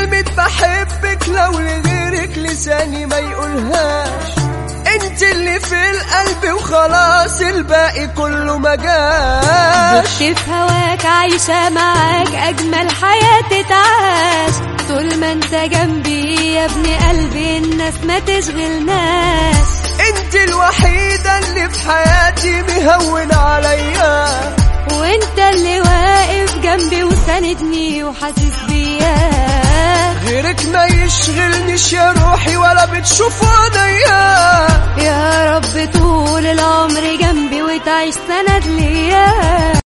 كلمة بحبك لو لغيرك لساني ما يقولهاش انت اللي في القلب وخلاص الباقي كله ما جاش دخت في هواك عايشة معاك أجمل حياة تتعاش طول ما انت جنبي يا ابن قلبي الناس ما تشغلناش انت الوحيدة اللي في حياتي مهون عليا وانت اللي واقف جنبي وساندني وحاسس بيا غيرك ما يشغلنيش يا روحي ولا بتشوف عينيا يا رب طول العمر جنبي وتعيش سند ليا